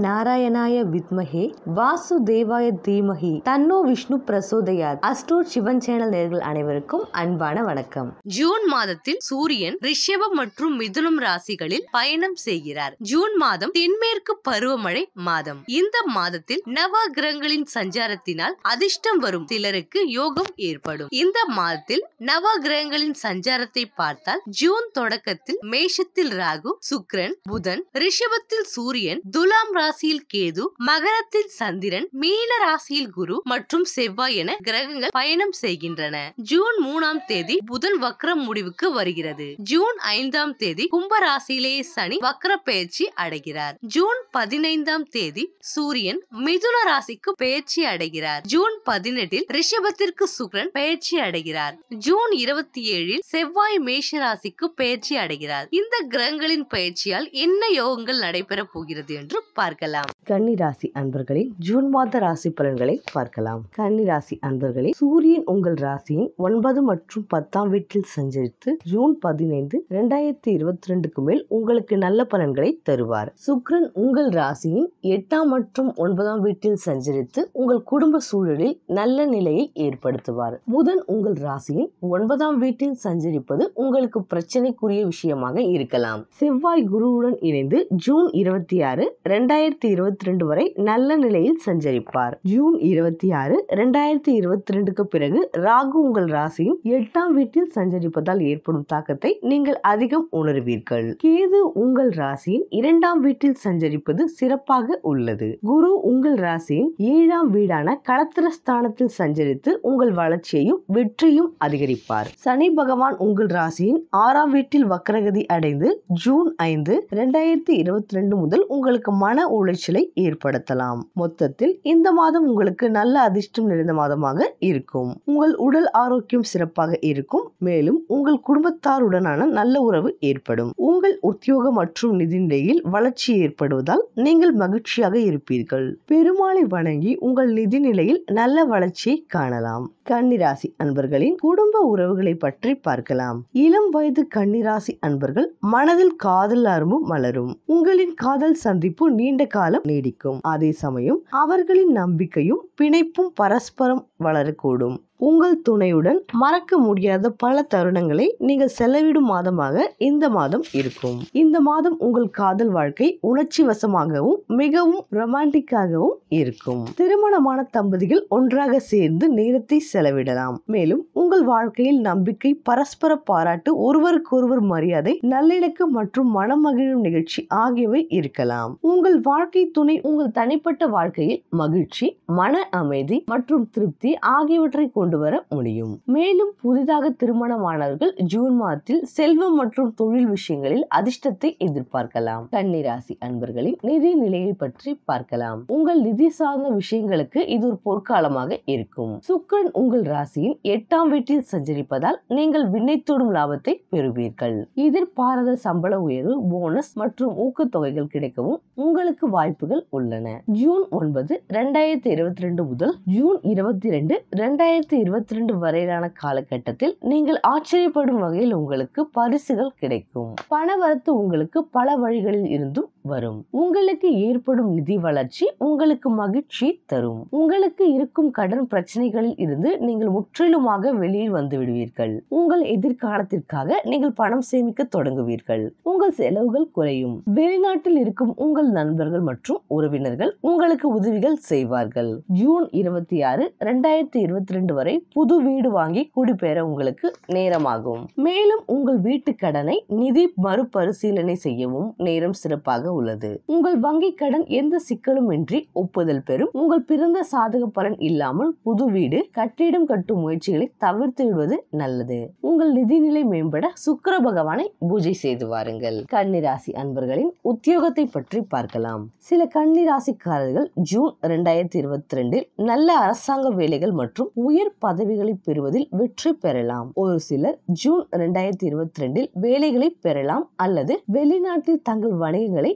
நாராயணாய வித்மஹே வாசுதேவாய தீமஹி தன்னோ விஷ்ணு பிரசோதயாத் அஸ்ட்ரோட் சிவன் சேனல் நேர்கள் அனைவருக்கும் அன்பான வணக்கம் ஜூன் மாதத்தில் சூரியன் ரிஷபம் மற்றும் மிதுனம் ராசிகளில் பயணம் செய்கிறார் ஜூன் மாதம் தென்மேற்கு பருவமழை மாதம் இந்த மாதத்தில் நவ கிரகங்களின் சஞ்சாரத்தினால் அதிர்ஷ்டம் வரும் சிலருக்கு யோகம் ஏற்படும் இந்த மாதத்தில் நவ கிரகங்களின் சஞ்சாரத்தை பார்த்தால் ஜூன் தொடக்கத்தில் மேஷத்தில் ராகு சுக்கிரன் புதன் ரிஷபத்தில் சூரியன் துலாம் ராசியில் கேது மகரத்தில் சந்திரன் மீன ராசியில் குரு மற்றும் செவ்வாய் என கிரகங்கள் பயணம் செய்கின்றன ஜூன் மூணாம் தேதி புதன் வக்ரம் முடிவுக்கு வருகிறது ஜூன் ஐந்தாம் தேதி கும்ப ராசியிலேயே சனி வக்ர பெயர்ச்சி அடைகிறார் ஜூன் பதினைந்தாம் தேதி சூரியன் மிதுன ராசிக்கு பெயர்ச்சி அடைகிறார் ஜூன் பதினெட்டில் ரிஷபத்திற்கு சுக்கிரன் பெயர்ச்சி அடைகிறார் ஜூன் இருபத்தி ஏழில் செவ்வாய் மேஷ ராசிக்கு பெயர்ச்சி அடைகிறார் இந்த கிரகங்களின் பயிற்சியால் என்ன யோகங்கள் நடைபெற போகிறது என்று பார்க்கலாம் கன்னி ராசி அன்பர்களின் ஜூன் மாத ராசி பலன்களை பார்க்கலாம் கன்னி ராசி அன்பர்களே சூரியன் உங்கள் ராசியின் ஒன்பது மற்றும் பத்தாம் வீட்டில் சஞ்சரித்து ஜூன் பதினைந்து இரண்டாயிரத்தி இருபத்தி ரெண்டுக்கு மேல் உங்களுக்கு நல்ல பலன்களை தருவார் சுக்ரன் உங்கள் ராசியின் எட்டாம் மற்றும் ஒன்பதாம் வீட்டில் சஞ்சரித்து உங்கள் குடும்ப சூழலில் நல்ல நிலையை ஏற்படுத்துவார் புதன் உங்கள் ராசியின் ஒன்பதாம் வீட்டில் சஞ்சரிப்பது உங்களுக்கு பிரச்சனைக்குரிய விஷயமாக இருக்கலாம் செவ்வாய் குருவுடன் இணைந்து ஜூன் இருபத்தி ஆறு ரெண்டாயிரத்தி இருபத்தி ரெண்டு வரை நல்ல நிலையில் சஞ்சரிப்பார் ஜூன் இருபத்தி ஆறு ரெண்டாயிரத்தி இருபத்தி ரெண்டுக்கு பிறகு ராகு உங்கள் ராசியின் எட்டாம் வீட்டில் சஞ்சரிப்பதால் ஏற்படும் தாக்கத்தை நீங்கள் அதிகம் உணர்வீர்கள் கேது உங்கள் ராசியின் இரண்டாம் வீட்டில் சஞ்சரிப்பது சிறப்பாக உள்ளது குரு உங்கள் ராசியின் ஏழாம் வீடான களத்திர ஸ்தானத்தில் சஞ்சரித்து உங்கள் வளர்ச்சியையும் வெற்றியும் அதிகரிப்பார் சனி பகவான் உங்கள் ராசியின் ஆறாம் வீட்டில் வக்ரகதி அடைந்து ஜூன் ஐந்து இரண்டாயிரத்தி இருபத்தி ரெண்டு முதல் உங்களுக்கு மன உளைச்சலை ஏற்படுத்தலாம் மொத்தத்தில் இந்த மாதம் உங்களுக்கு நல்ல அதிர்ஷ்டம் நிறைந்த மாதமாக இருக்கும் உங்கள் உடல் ஆரோக்கியம் சிறப்பாக இருக்கும் மேலும் உங்கள் குடும்பத்தாருடனான நல்ல உறவு ஏற்படும் உங்கள் உத்தியோக மற்றும் நிதி நிலையில் வளர்ச்சி ஏற்படுவதால் நீங்கள் மகிழ்ச்சியாக இருப்பீர்கள் பெருமாளை வணங்கி உங்கள் நிதி நிலையில் நல்ல வளர்ச்சியை காணலாம் கன்னிராசி அன்பர்களின் குடும்ப உறவுகளை பற்றி பார்க்கலாம் இளம் வயது கன்னிராசி அன்பர்கள் மனதில் காதல் அரும்பு மலரும் உங்களின் காதல் சந்திப்பு நீண்ட காலம் நீடிக்கும் அதே சமயம் அவர்களின் நம்பிக்கையும் பிணைப்பும் பரஸ்பரம் வளரக்கூடும் உங்கள் துணையுடன் மறக்க முடியாத பல தருணங்களை நீங்கள் செலவிடும் மாதமாக இந்த மாதம் இருக்கும் இந்த மாதம் உங்கள் காதல் வாழ்க்கை உணர்ச்சி வசமாகவும் மிகவும் ரொமான்டிக்காகவும் இருக்கும் திருமணமான தம்பதிகள் ஒன்றாக சேர்ந்து நேரத்தை செலவிடலாம் மேலும் உங்கள் வாழ்க்கையில் நம்பிக்கை பரஸ்பர பாராட்டு ஒருவருக்கொருவர் மரியாதை நல்லிணக்கம் மற்றும் மனம் மகிழும் நிகழ்ச்சி ஆகியவை இருக்கலாம் உங்கள் வாழ்க்கை துணை உங்கள் தனிப்பட்ட வாழ்க்கையில் மகிழ்ச்சி மன அமைதி மற்றும் திருப்தி ஆகியவற்றை கொண்டு வர முடியும் மேலும் புதிதாக திருமணமானவர்கள் ஜூன் மாதத்தில் செல்வம் மற்றும் தொழில் விஷயங்களில் அதிர்ஷ்டத்தை எதிர்பார்க்கலாம் கன்னிராசி அன்பர்களின் நிதி நிலையை பற்றி பார்க்கலாம் உங்கள் நிதி சார்ந்த விஷயங்களுக்கு இது ஒரு பொற்காலமாக இருக்கும் சுக்கரன் உங்கள் ராசியின் எட்டாம் வீட்டில் சஞ்சரிப்பதால் நீங்கள் விண்ணை தொடும் லாபத்தை பெறுவீர்கள் எதிர்பாராத சம்பள உயர்வு போனஸ் மற்றும் ஊக்கத்தொகைகள் கிடைக்கவும் உங்களுக்கு வாய்ப்புகள் உள்ளன ஜூன் ஒன்பது இரண்டாயிரத்தி இருபத்தி ரெண்டு முதல் ஜூன் இருபத்தி ரெண்டு இரண்டாயிரத்தி இருபத்தி ரெண்டு வரையிலான காலகட்டத்தில் நீங்கள் ஆச்சரியப்படும் வகையில் உங்களுக்கு பரிசுகள் கிடைக்கும் பணவரத்து உங்களுக்கு பல வழிகளில் இருந்தும் வரும் உங்களுக்கு ஏற்படும் நிதி வளர்ச்சி உங்களுக்கு மகிழ்ச்சி தரும் உங்களுக்கு இருக்கும் கடன் பிரச்சனைகளில் இருந்து நீங்கள் முற்றிலுமாக வெளியில் வந்து விடுவீர்கள் உங்கள் எதிர்காலத்திற்காக நீங்கள் பணம் சேமிக்க தொடங்குவீர்கள் உங்கள் செலவுகள் குறையும் வெளிநாட்டில் இருக்கும் உங்கள் நண்பர்கள் மற்றும் உறவினர்கள் உங்களுக்கு உதவிகள் செய்வார்கள் ஜூன் இருபத்தி ஆறு இரண்டாயிரத்தி இருபத்தி ரெண்டு வரை புது வீடு வாங்கி குடிபெயர உங்களுக்கு நேரமாகும் மேலும் உங்கள் வீட்டு கடனை நிதி மறுபரிசீலனை செய்யவும் நேரம் சிறப்பாக உள்ளது உங்கள் வங்கி கடன் எந்த சிக்கலும் இன்றி ஒப்புதல் பெறும் உங்கள் பிறந்த சாதக பலன் இல்லாமல் புது வீடு கட்டிடம் கட்டும் முயற்சிகளை தவிர்த்து விடுவது நல்லது உங்கள் நிதிநிலை மேம்பட சுக்கிர பகவானை பூஜை செய்து வாருங்கள் கன்னிராசி அன்பர்களின் உத்தியோகத்தை பற்றி பார்க்கலாம் சில கன்னிராசிக்காரர்கள் ஜூன் இரண்டாயிரத்தி இருபத்தி ரெண்டில் நல்ல அரசாங்க வேலைகள் மற்றும் உயர் பதவிகளை பெறுவதில் வெற்றி பெறலாம் ஒரு சிலர் ஜூன் இரண்டாயிரத்தி இருபத்தி ரெண்டில் வேலைகளை பெறலாம் அல்லது வெளிநாட்டில் தங்கள் வணிகங்களை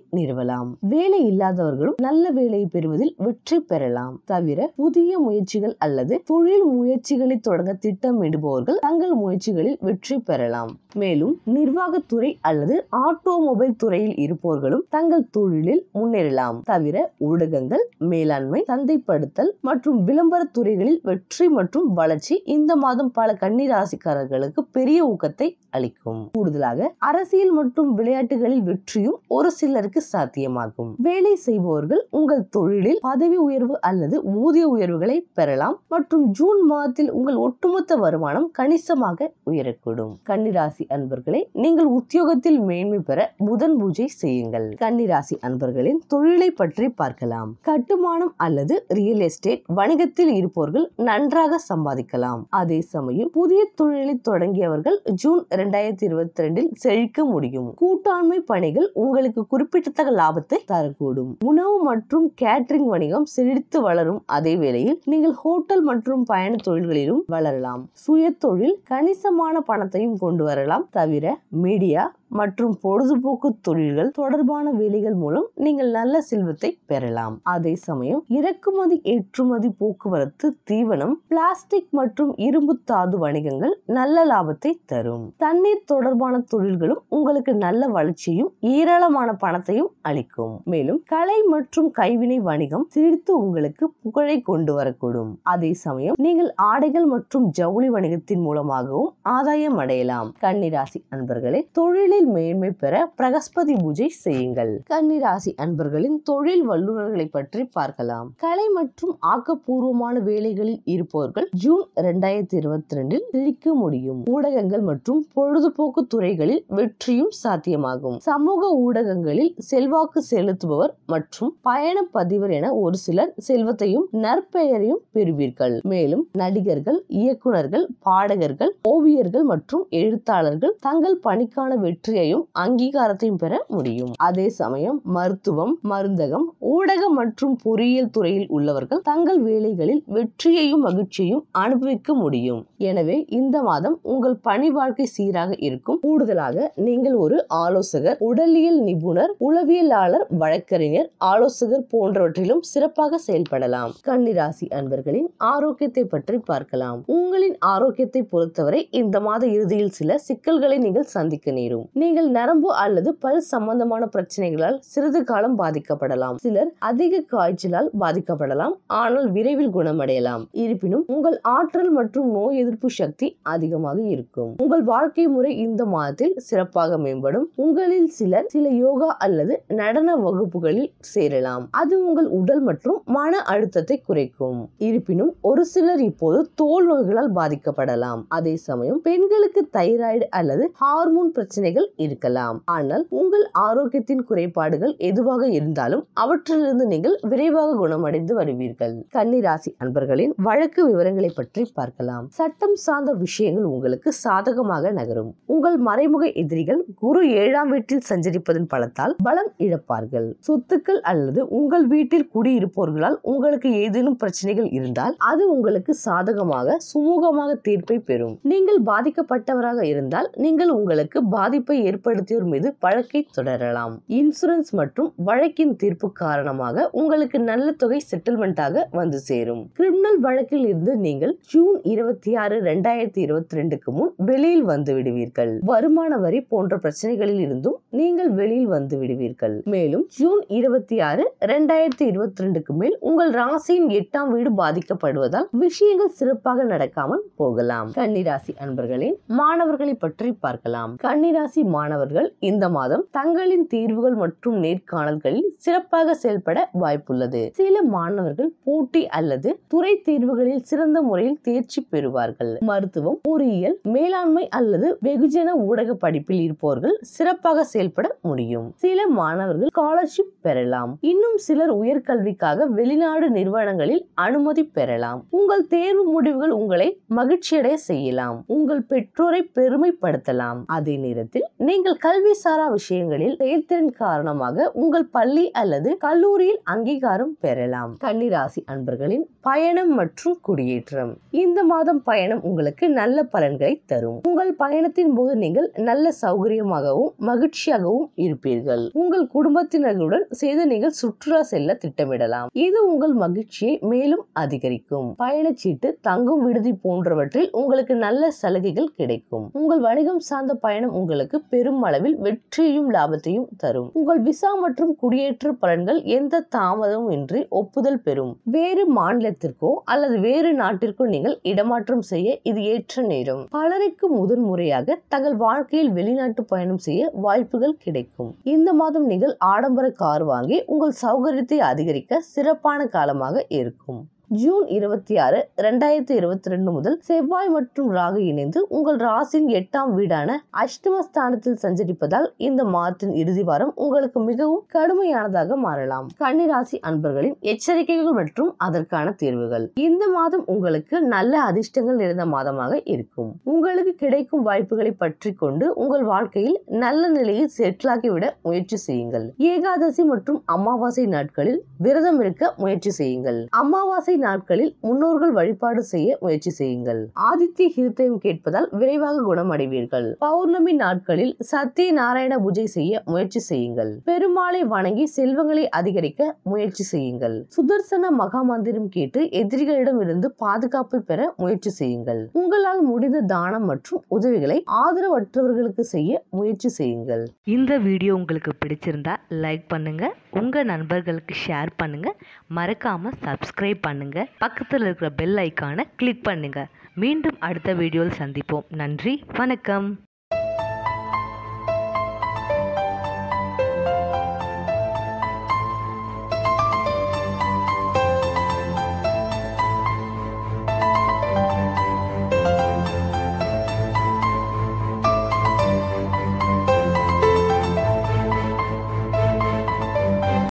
நிறுவலாம் வேலை இல்லாதவர்களும் நல்ல வேலையை பெறுவதில் வெற்றி பெறலாம் தவிர புதிய முயற்சிகள் அல்லது தொழில் முயற்சிகளை தொடங்க திட்டமிடுபவர்கள் தங்கள் முயற்சிகளில் வெற்றி பெறலாம் மேலும் நிர்வாகத்துறை அல்லது ஆட்டோமொபைல் துறையில் இருப்பவர்களும் தங்கள் தொழிலில் முன்னேறலாம் தவிர ஊடகங்கள் மேலாண்மை சந்தைப்படுத்தல் மற்றும் விளம்பர துறைகளில் வெற்றி மற்றும் வளர்ச்சி இந்த மாதம் பல கன்னிராசிக்காரர்களுக்கு பெரிய ஊக்கத்தை அளிக்கும் கூடுதலாக அரசியல் மற்றும் விளையாட்டுகளில் வெற்றியும் ஒரு சிலருக்கு சாத்தியமாகும் வேலை செய்பவர்கள் உங்கள் தொழிலில் பதவி உயர்வு அல்லது ஊதிய உயர்வுகளை பெறலாம் மற்றும் ஜூன் மாதத்தில் உங்கள் ஒட்டுமொத்த வருமானம் கணிசமாக உயரக்கூடும் கன்னிராசி அன்பர்களே நீங்கள் உத்தியோகத்தில் மேன்மை பெற புதன் பூஜை செய்யுங்கள் கன்னிராசி அன்பர்களின் தொழிலை பற்றி பார்க்கலாம் கட்டுமானம் அல்லது ரியல் எஸ்டேட் வணிகத்தில் இருப்பவர்கள் நன்றாக சம்பாதிக்கலாம் அதே சமயம் புதிய தொழிலை தொடங்கியவர்கள் ஜூன் இரண்டாயிரத்தி இருபத்தி ரெண்டில் செழிக்க முடியும் கூட்டாண்மை பணிகள் உங்களுக்கு குறிப்பிடத்தக்க லாபத்தை தரக்கூடும் உணவு மற்றும் கேட்டரிங் வணிகம் செழித்து வளரும் அதே வேளையில் நீங்கள் ஹோட்டல் மற்றும் பயண தொழில்களிலும் வளரலாம் சுய தொழில் கணிசமான பணத்தையும் கொண்டு வரலாம் தவிர மீடியா மற்றும் பொழுதுபோக்கு தொழில்கள் தொடர்பான வேலைகள் மூலம் நீங்கள் நல்ல செல்வத்தை பெறலாம் அதே சமயம் இறக்குமதி ஏற்றுமதி போக்குவரத்து தீவனம் பிளாஸ்டிக் மற்றும் இரும்பு தாது வணிகங்கள் நல்ல லாபத்தை தரும் தண்ணீர் தொடர்பான தொழில்களும் உங்களுக்கு நல்ல வளர்ச்சியும் ஏராளமான பணத்தையும் அளிக்கும் மேலும் கலை மற்றும் கைவினை வணிகம் சிரித்து உங்களுக்கு புகழை கொண்டு வரக்கூடும் அதே சமயம் நீங்கள் ஆடைகள் மற்றும் ஜவுளி வணிகத்தின் மூலமாகவும் ஆதாயம் அடையலாம் கன்னிராசி அன்பர்களே தொழிலில் மேன்மை பெற பிரகஸ்பதி பூஜை செய்யுங்கள் கன்னிராசி அன்பர்களின் தொழில் வல்லுநர்களை பற்றி பார்க்கலாம் கலை மற்றும் ஆக்கப்பூர்வமான வேலைகளில் இருப்பவர்கள் ஜூன் இரண்டாயிரத்தி இருபத்தி ரெண்டில் செழிக்க முடியும் ஊடகங்கள் மற்றும் பொழுதுபோக்கு துறைகளில் வெற்றியும் சாத்தியமாகும் சமூக ஊடகங்களில் செல்வாக்கு செலுத்துபவர் மற்றும் பயண பதிவர் என ஒரு சிலர் செல்வத்தையும் நற்பெயரையும் பெறுவீர்கள் மேலும் நடிகர்கள் இயக்குனர்கள் பாடகர்கள் ஓவியர்கள் மற்றும் எழுத்தாளர்கள் தங்கள் பணிக்கான வெற்றியையும் அங்கீகாரத்தையும் பெற முடியும் அதே சமயம் மருத்துவம் மருந்தகம் ஊடகம் மற்றும் பொறியியல் துறையில் உள்ளவர்கள் தங்கள் வேலைகளில் வெற்றியையும் மகிழ்ச்சியையும் அனுபவிக்க முடியும் எனவே இந்த மாதம் உங்கள் பணி வாழ்க்கை சீராக இருக்கும் கூடுதலாக நீங்கள் ஒரு ஆலோசகர் உடலியல் நிபுணர் உளவியலாளர் வழக்கறிஞர் ஆலோசகர் போன்றவற்றிலும் சிறப்பாக செயல்படலாம் கன்னிராசி அன்பர்களின் ஆரோக்கியத்தை பற்றி பார்க்கலாம் உங்களின் ஆரோக்கியத்தை பொறுத்தவரை இந்த மாத இறுதியில் சில சிக்கல்களை நீங்கள் சந்திக்க நேரும் நீங்கள் நரம்பு அல்லது பல் சம்பந்தமான பிரச்சனைகளால் சிறிது காலம் பாதிக்கப்படலாம் சிலர் அதிக காய்ச்சலால் பாதிக்கப்படலாம் ஆனால் விரைவில் குணமடையலாம் இருப்பினும் உங்கள் ஆற்றல் மற்றும் நோய் எதிர்ப்பு சக்தி அதிகமாக இருக்கும் உங்கள் வாழ்க்கை முறை இந்த மாதத்தில் சிறப்பாக மேம்படும் உங்களில் சிலர் சில யோகா அல்லது நடன வகுப்புகளில் சேரலாம் அது உங்கள் உடல் மற்றும் மன அழுத்தத்தை குறைக்கும் இருப்பினும் ஒரு சிலர் இப்போது தோல் நோய்களால் பாதிக்கப்படலாம் அதே சமயம் பெண்களுக்கு தைராய்டு அல்லது ஹார்மோன் பிரச்சனைகள் இருக்கலாம் ஆனால் உங்கள் ஆரோக்கியத்தின் குறைபாடுகள் எதுவாக இருந்தாலும் அவற்றிலிருந்து நீங்கள் விரைவாக குணமடைந்து வருவீர்கள் கன்னிராசி அன்பர்களின் வழக்கு விவரங்களை பற்றி பார்க்கலாம் சட்டம் சார்ந்த விஷயங்கள் உங்களுக்கு சாதகமாக நகரும் உங்கள் மறைமுக எதிரிகள் குரு ஏழாம் வீட்டில் சஞ்சரிப்பதன் பலத்தால் பலம் இழப்பார்கள் சொத்துக்கள் அல்லது உங்கள் வீட்டில் குடியிருப்பவர்களால் உங்களுக்கு ஏதேனும் பிரச்சனைகள் இருந்தால் அது உங்களுக்கு சாதகமாக சுமூகமாக தீர்ப்பை பெறும் நீங்கள் பாதிக்கப்பட்டவராக இருந்தால் நீங்கள் உங்களுக்கு பாதிப்பை ஏற்படுத்தியோர் மீது வழக்கை தொடரலாம் இன்சூரன்ஸ் மற்றும் வழக்கின் தீர்ப்பு காரணமாக உங்களுக்கு நல்ல தொகை செட்டில்மெண்டாக வந்து சேரும் கிரிமினல் வழக்கில் இருந்து நீங்கள் ஜூன் இருபத்தி ஆறு ரெண்டாயிரத்தி இருபத்தி ரெண்டுக்கு முன் வெளியில் வந்து விடுவீர்கள் வருமான வரி போன்ற பிரச்சனைகளில் இருந்தும் நீங்கள் வெளியில் வந்து விடுவீர்கள் மேலும் ஜூன் இருபத்தி ஆறு ரெண்டாயிரத்தி இருபத்தி ரெண்டுக்கு மேல் உங்கள் ராசியின் எட்டாம் வீடு பாதிக்கப்படுவதால் விஷயங்கள் சிறப்பாக நடக்காமல் போகலாம் கன்னிராசி அன்பர்களின் மாணவர்களை பற்றி பார்க்கலாம் கன்னிராசி மாணவர்கள் இந்த மாதம் தங்களின் தீர்வுகள் மற்றும் நேர்காணல்களில் சிறப்பாக செயல்பட வாய்ப்புள்ளது சில மாணவர்கள் போட்டி அல்லது துறை தேர்வுகளில் சிறந்த முறையில் தேர்ச்சி பெறுவார்கள் மருத்துவம் பொறியியல் மேலாண்மை அல்லது வெகுஜன ஊடக படிப்பில் இருப்பவர்கள் சிறப்பாக செயல்பட முடியும் சில மாணவர்கள் ஸ்காலர்ஷிப் பெறலாம் இன்னும் சிலர் உயர்கல்விக்காக வெளிநாடு நிறுவனங்களில் அனுமதி பெறலாம் உங்கள் தேர்வு முடிவுகள் உங்களை மகிழ்ச்சியடைய செய்யலாம் உங்கள் பெற்றோரை பெருமைப்படுத்தலாம் அதே நேரத்தில் நீங்கள் கல்வி சாரா விஷயங்களில் தேர்வுகளில் செயல்திறன் காரணமாக உங்கள் பள்ளி அல்லது கல்லூரியில் அங்கீகாரம் பெறலாம் கன்னிராசி அன்பர்களின் பயணம் மற்றும் குடியேற்றம் இந்த மாதம் பயணம் உங்களுக்கு நல்ல பலன்களை தரும் உங்கள் பயணத்தின் போது நீங்கள் நல்ல சௌகரியமாகவும் மகிழ்ச்சியாகவும் இருப்பீர்கள் உங்கள் குடும்பத்தினர்களுடன் சேர்ந்து நீங்கள் சுற்றுலா செல்ல திட்டமிடலாம் இது உங்கள் மகிழ்ச்சியை மேலும் அதிகரிக்கும் பயணச்சீட்டு தங்கும் விடுதி போன்றவற்றில் உங்களுக்கு நல்ல சலுகைகள் கிடைக்கும் உங்கள் வணிகம் சார்ந்த பயணம் உங்களுக்கு பெரும் அளவில் வெற்றியும் லாபத்தையும் தரும் உங்கள் விசா மற்றும் குடியேற்ற பலன்கள் எந்த தாமதமும் இன்றி ஒப்புதல் பெறும் வேறு மாநிலத்திற்கோ அல்லது வேறு நாட்டிற்கோ நீங்கள் இடமாற்றம் செய்ய இது ஏற்ற நேரம் பலருக்கு முதன் முறையாக தங்கள் வாழ்க்கையில் வெளிநாட்டு பயணம் செய்ய வாய்ப்புகள் கிடைக்கும் இந்த மாதம் நீங்கள் ஆடம்பர கார் வாங்கி உங்கள் சௌகரியத்தை அதிகரிக்க சிறப்பான காலமாக இருக்கும் ஜூன் இருபத்தி ஆறு ரெண்டாயிரத்தி இருபத்தி ரெண்டு முதல் செவ்வாய் மற்றும் ராகு இணைந்து உங்கள் ராசியின் எட்டாம் வீடான அஷ்டமஸ்தானத்தில் சஞ்சரிப்பதால் இந்த மாதத்தின் இறுதி வாரம் உங்களுக்கு மிகவும் கடுமையானதாக மாறலாம் கன்னிராசி அன்பர்களின் எச்சரிக்கைகள் மற்றும் அதற்கான தீர்வுகள் இந்த மாதம் உங்களுக்கு நல்ல அதிர்ஷ்டங்கள் நிறைந்த மாதமாக இருக்கும் உங்களுக்கு கிடைக்கும் வாய்ப்புகளை பற்றி கொண்டு உங்கள் வாழ்க்கையில் நல்ல நிலையில் செட்டிலாகிவிட முயற்சி செய்யுங்கள் ஏகாதசி மற்றும் அமாவாசை நாட்களில் விரதம் இருக்க முயற்சி செய்யுங்கள் அமாவாசை நாட்களில் முன்னோர்கள் வழிபாடு செய்ய முயற்சி செய்யுங்கள் ஆதித்ய ஹிருதயம் கேட்பதால் விரைவாக குணமடைவீர்கள் பௌர்ணமி நாட்களில் சத்திய நாராயண பூஜை செய்ய முயற்சி செய்யுங்கள் பெருமாளை வணங்கி செல்வங்களை அதிகரிக்க முயற்சி செய்யுங்கள் சுதர்சன மகா மந்திரம் கேட்டு எதிரிகளிடம் இருந்து பாதுகாப்பு பெற முயற்சி செய்யுங்கள் உங்களால் முடிந்த தானம் மற்றும் உதவிகளை ஆதரவற்றவர்களுக்கு செய்ய முயற்சி செய்யுங்கள் இந்த வீடியோ உங்களுக்கு பிடிச்சிருந்தா லைக் பண்ணுங்க உங்க நண்பர்களுக்கு ஷேர் பண்ணுங்க மறக்காம சப்ஸ்கிரைப் பண்ணுங்க பக்கத்தில் இருக்கிற பெல் ஐக்கானை கிளிக் பண்ணுங்க மீண்டும் அடுத்த வீடியோவில் சந்திப்போம் நன்றி வணக்கம்